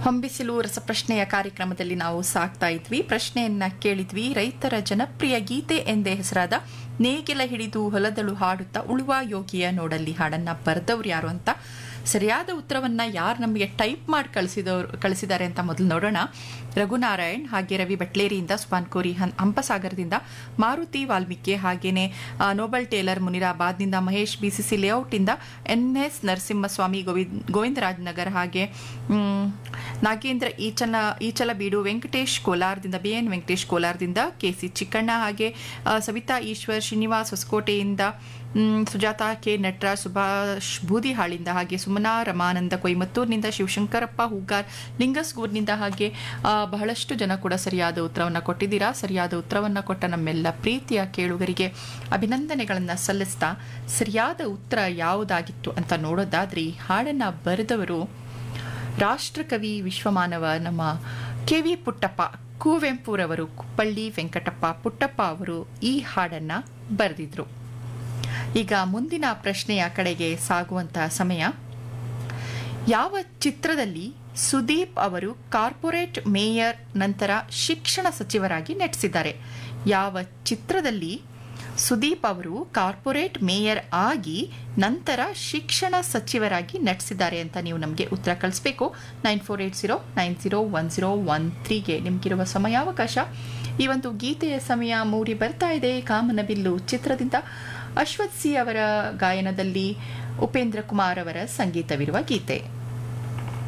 ಹೊಂಬಿಸಿಲು ರಸಪ್ರಶ್ನೆಯ ಕಾರ್ಯಕ್ರಮದಲ್ಲಿ ನಾವು ಸಾಕ್ತಾ ಇದ್ವಿ ಪ್ರಶ್ನೆಯನ್ನ ಕೇಳಿದ್ವಿ ರೈತರ ಜನಪ್ರಿಯ ಗೀತೆ ಎಂದೇ ಹೆಸರಾದ ನೇಗಿಲ ಹಿಡಿದು ಹೊಲದಳು ಹಾಡುತ್ತಾ ಉಳುವ ಯೋಗಿಯ ನೋಡಲ್ಲಿ ಹಾಡನ್ನ ಬರೆದವ್ರು ಯಾರು ಅಂತ ಸರಿಯಾದ ಉತ್ತರವನ್ನ ಯಾರು ನಮಗೆ ಟೈಪ್ ಮಾಡಿ ಕಳಿಸಿದವರು ಕಳಿಸಿದ್ದಾರೆ ಅಂತ ಮೊದಲು ನೋಡೋಣ ರಘುನಾರಾಯಣ್ ಹಾಗೆ ರವಿ ಬಟ್ಲೇರಿಯಿಂದ ಸುಪಾನ್ ಕೋರಿ ಹನ್ ಹಂಪಸಾಗರದಿಂದ ಮಾರುತಿ ವಾಲ್ಮೀಕಿ ಹಾಗೇನೆ ಆ, ನೋಬಲ್ ಟೇಲರ್ ಮುನಿರಾಬಾದ್ನಿಂದ ಮಹೇಶ್ ಬಿಸಿಸಿ ಲೇಔಟಿಂದ ಎನ್ ಎಸ್ ನರಸಿಂಹಸ್ವಾಮಿ ಗೋವಿಂದ್ ಗೋವಿಂದರಾಜ್ ನಗರ್ ಹಾಗೆ ಮ್, ನಾಗೇಂದ್ರ ಈಚಲ ಈಚಲಬೀಡು ವೆಂಕಟೇಶ್ ಕೋಲಾರದಿಂದ ಬಿ ಎನ್ ವೆಂಕಟೇಶ್ ಕೋಲಾರದಿಂದ ಕೆಸಿ ಚಿಕ್ಕಣ್ಣ ಹಾಗೆ ಆ, ಸವಿತಾ ಈಶ್ವರ್ ಶ್ರೀನಿವಾಸ್ ಹೊಸಕೋಟೆಯಿಂದ ಮ್, ಸುಜಾತಾ ಕೆ ನಟರಾಜ್ ಸುಭಾಷ್ ಬೂದಿಹಾಳಿಂದ ಹಾಗೆ ಸುಮನಾ ರಮಾನಂದ ಕೊಯಮತ್ತೂರಿನಿಂದ ಶಿವಶಂಕರಪ್ಪ ಹೂಗಾರ್ ಲಿಂಗಸ್ಗೂರ್ನಿಂದ ಹಾಗೆ ಆ, ಬಹಳಷ್ಟು ಜನ ಕೂಡ ಸರಿಯಾದ ಉತ್ತರವನ್ನು ಕೊಟ್ಟಿದ್ದೀರಾ ಸರಿಯಾದ ಉತ್ತರವನ್ನು ಕೊಟ್ಟ ನಮ್ಮೆಲ್ಲ ಪ್ರೀತಿಯ ಕೇಳುಗರಿಗೆ ಅಭಿನಂದನೆಗಳನ್ನು ಸಲ್ಲಿಸ್ತಾ ಸರಿಯಾದ ಉತ್ತರ ಯಾವುದಾಗಿತ್ತು ಅಂತ ನೋಡೋದಾದ್ರೆ ಈ ಹಾಡನ್ನ ಬರೆದವರು ರಾಷ್ಟ್ರಕವಿ ವಿಶ್ವಮಾನವ ನಮ್ಮ ಕೆ ವಿ ಪುಟ್ಟಪ್ಪ ಕುವೆಂಪುರವರು ಕುಪ್ಪಳ್ಳಿ ವೆಂಕಟಪ್ಪ ಪುಟ್ಟಪ್ಪ ಅವರು ಈ ಹಾಡನ್ನ ಬರೆದಿದ್ರು ಈಗ ಮುಂದಿನ ಪ್ರಶ್ನೆಯ ಕಡೆಗೆ ಸಾಗುವಂತಹ ಸಮಯ ಯಾವ ಚಿತ್ರದಲ್ಲಿ ಸುದೀಪ್ ಅವರು ಕಾರ್ಪೊರೇಟ್ ಮೇಯರ್ ನಂತರ ಶಿಕ್ಷಣ ಸಚಿವರಾಗಿ ನಟಿಸಿದ್ದಾರೆ ಯಾವ ಚಿತ್ರದಲ್ಲಿ ಸುದೀಪ್ ಅವರು ಕಾರ್ಪೊರೇಟ್ ಮೇಯರ್ ಆಗಿ ನಂತರ ಶಿಕ್ಷಣ ಸಚಿವರಾಗಿ ನಟಿಸಿದ್ದಾರೆ ಅಂತ ನೀವು ನಮಗೆ ಉತ್ತರ ಕಳಿಸ್ಬೇಕು nine four eight zero nine zero one zero one ತ್ರೀಗೆ ನಿಮಗಿರುವ ಸಮಯಾವಕಾಶ ಈ ಒಂದು ಗೀತೆಯ ಸಮಯ ಮೂಡಿ ಬರ್ತಾ ಇದೆ ಕಾಮನಬಿಲ್ಲು ಚಿತ್ರದಿಂದ ಅಶ್ವಥ್ ಸಿ ಅವರ ಗಾಯನದಲ್ಲಿ ಉಪೇಂದ್ರ ಕುಮಾರ್ ಅವರ ಸಂಗೀತವಿರುವ ಗೀತೆ